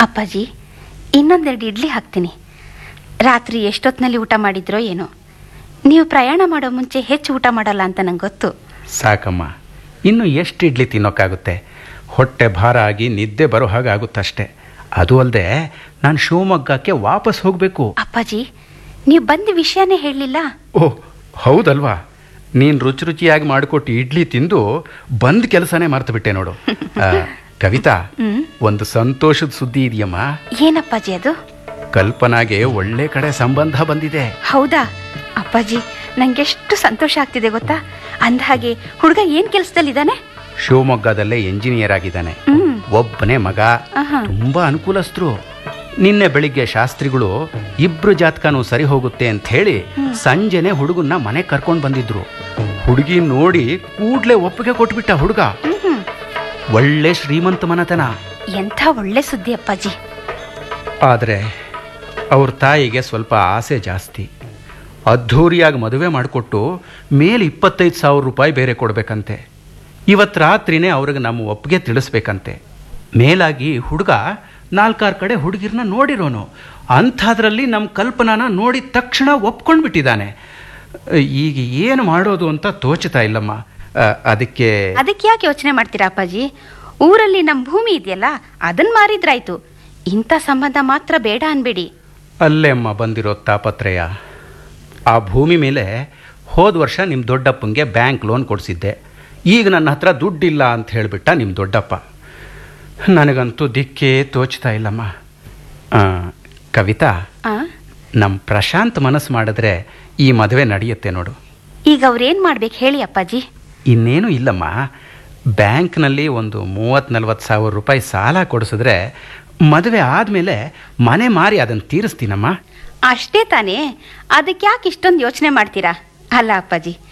ಅಪ್ಪಾಜಿ ಇನ್ನೊಂದೆರಡು ಇಡ್ಲಿ ಹಾಕ್ತೀನಿ ರಾತ್ರಿ ಎಷ್ಟೊತ್ತಿನಲ್ಲಿ ಊಟ ಮಾಡಿದ್ರೋ ಏನೋ ನೀವು ಪ್ರಯಾಣ ಮಾಡೋ ಮುಂಚೆ ಹೆಚ್ಚು ಊಟ ಮಾಡಲ್ಲ ಅಂತ ನಂಗೆ ಗೊತ್ತು ಸಾಕಮ್ಮ ಇನ್ನು ಎಷ್ಟು ಇಡ್ಲಿ ತಿನ್ನೋಕ್ಕಾಗುತ್ತೆ ಹೊಟ್ಟೆ ಭಾರ ಆಗಿ ನಿದ್ದೆ ಬರೋ ಹಾಗೆ ಆಗುತ್ತಷ್ಟೇ ಅದು ಅಲ್ಲದೆ ನಾನು ಶಿವಮೊಗ್ಗಕ್ಕೆ ವಾಪಸ್ ಹೋಗಬೇಕು ಅಪ್ಪಾಜಿ ನೀವು ಬಂದ ವಿಷಯನೇ ಹೇಳಲಿಲ್ಲ ಓಹ್ ಹೌದಲ್ವಾ ನೀನು ರುಚಿ ರುಚಿಯಾಗಿ ಮಾಡಿಕೊಟ್ಟು ಇಡ್ಲಿ ತಿಂದು ಬಂದ್ ಕೆಲಸನೇ ಮರ್ತು ಬಿಟ್ಟೆ ನೋಡು ಆ, ಕವಿತಾ ಹ್ಮ್. ಒಂದು ಸಂತೋಷದ ಸುದ್ದಿ ಇದೆಯಮ್ಮ ಏನಪ್ಪಾಜಿ ಅದು ಕಲ್ಪನಾಗೆ ಒಳ್ಳೆ ಕಡೆ ಸಂಬಂಧ ಬಂದಿದೆ ಹೌದಾ ಅಪ್ಪಾಜಿ ನಂಗೆಷ್ಟು ಸಂತೋಷ ಆಗ್ತಿದೆ ಗೊತ್ತಾ ಅಂದಹಾಗೆ ಹುಡುಗ ಏನು ಕೆಲಸದಲ್ಲಿದ್ದಾನೆ ಶಿವಮೊಗ್ಗದಲ್ಲೇ ಎಂಜಿನಿಯರ್ ಆಗಿದ್ದಾನೆ ಹ್ಮ್ ಒಬ್ಬನೇ ಮಗ ಆಹಾ. ತುಂಬಾ ಅನುಕೂಲಸ್ಥರು ನಿನ್ನೆ ಬೆಳಿಗ್ಗೆ ಶಾಸ್ತ್ರಿಗಳು ಇಬ್ರು ಜಾತಕನೂ ಸರಿ ಹೋಗುತ್ತೆ ಅಂತ ಹೇಳಿ ಸಂಜೆನೆ ಹುಡುಗನ್ನ ಮನೆ ಕರ್ಕೊಂಡು ಬಂದಿದ್ರು ಹುಡುಗಿ ನೋಡಿ ಕೂಡ್ಲೆ ಒಪ್ಪಿಗೆ ಕೊಟ್ಬಿಟ್ಟ ಹುಡುಗ ಹ್ಮ್ ಹ್ಮ್ ಒಳ್ಳೆ ಶ್ರೀಮಂತ ಮನತನ ಎಂಥ ಒಳ್ಳೆ ಸುದ್ದಿ ಅಪ್ಪಾಜಿ ಆದರೆ ಅವ್ರ ತಾಯಿಗೆ ಸ್ವಲ್ಪ ಆಸೆ ಜಾಸ್ತಿ ಅದ್ಧೂರಿಯಾಗಿ ಮದುವೆ ಮಾಡಿಕೊಟ್ಟು ಮೇಲೆ ಇಪ್ಪತ್ತೈದು ಸಾವಿರ ರೂಪಾಯಿ ಬೇರೆ ಕೊಡಬೇಕಂತೆ ಇವತ್ತು ರಾತ್ರಿನೇ ಅವ್ರಿಗೆ ನಮ್ಮ ಒಪ್ಪಿಗೆ ತಿಳಿಸ್ಬೇಕಂತೆ ಮೇಲಾಗಿ ಹುಡುಗ ನಾಲ್ಕಾರು ಕಡೆ ಹುಡುಗಿರ್ನ ನೋಡಿರೋನು ಅಂಥದ್ರಲ್ಲಿ ನಮ್ಮ ಕಲ್ಪನಾನ ನೋಡಿದ ತಕ್ಷಣ ಒಪ್ಕೊಂಡ್ಬಿಟ್ಟಿದ್ದಾನೆ ಈಗ ಏನು ಮಾಡೋದು ಅಂತ ತೋಚ್ತಾ ಇಲ್ಲಮ್ಮ ಆ, ಅದಕ್ಕೆ ಅದಕ್ಕೆ ಯಾಕೆ ಯೋಚನೆ ಮಾಡ್ತೀರಾ ಅಪ್ಪಾಜಿ ಊರಲ್ಲಿ ನಮ್ಮ ಭೂಮಿ ಇದೆಯಲ್ಲ ಅದನ್ನ ಮಾರಿದ್ರಾಯ್ತು ಇಂಥ ಸಂಬಂಧ ಮಾತ್ರ ಬೇಡ ಅನ್ಬೇಡಿ ಅಲ್ಲೇ ಅಮ್ಮ ಬಂದಿರೋ ತಾಪತ್ರಯ ಆ ಭೂಮಿ ಮೇಲೆ ಹೋದ ವರ್ಷ ನಿಮ್ಮ ದೊಡ್ಡಪ್ಪಂಗೆ ಬ್ಯಾಂಕ್ ಲೋನ್ ಕೊಡಿಸಿದ್ದೆ ಈಗ ನನ್ನ ಹತ್ರ ದುಡ್ಡಿಲ್ಲ ಅಂತ ಹೇಳಿಬಿಟ್ಟ ನಿಮ್ಮ ದೊಡ್ಡಪ್ಪ ನನಗಂತೂ ದಿಕ್ಕೇ ತೋಚ್ತಾ ಇಲ್ಲಮ್ಮ ಆ, ಕವಿತಾ ಆ ನಮ್ಮ ಪ್ರಶಾಂತ್ ಮನಸ್ಸು ಮಾಡಿದ್ರೆ ಈ ಮದುವೆ ನಡೆಯುತ್ತೆ ನೋಡು ಈಗ ಅವ್ರೇನ್ ಮಾಡ್ಬೇಕು ಹೇಳಿ ಅಪ್ಪಾಜಿ ಇನ್ನೇನು ಇಲ್ಲಮ್ಮ ಬ್ಯಾಂಕ್ನಲ್ಲಿ ಒಂದು ಮೂವತ್ತು ನಲ್ವತ್ತು ಸಾವಿರ ರೂಪಾಯಿ ಸಾಲ ಕೊಡಿಸಿದ್ರೆ ಮದುವೆ ಆದಮೇಲೆ ಮನೆ ಮಾರಿ ಅದನ್ನು ತೀರಿಸ್ತೀನಮ್ಮ ಅಷ್ಟೇ ತಾನೇ ಅದಕ್ಕೆ ಯಾಕೆ ಇಷ್ಟೊಂದು ಯೋಚನೆ ಮಾಡ್ತೀರಾ ಅಲ್ಲ ಅಪ್ಪಾಜಿ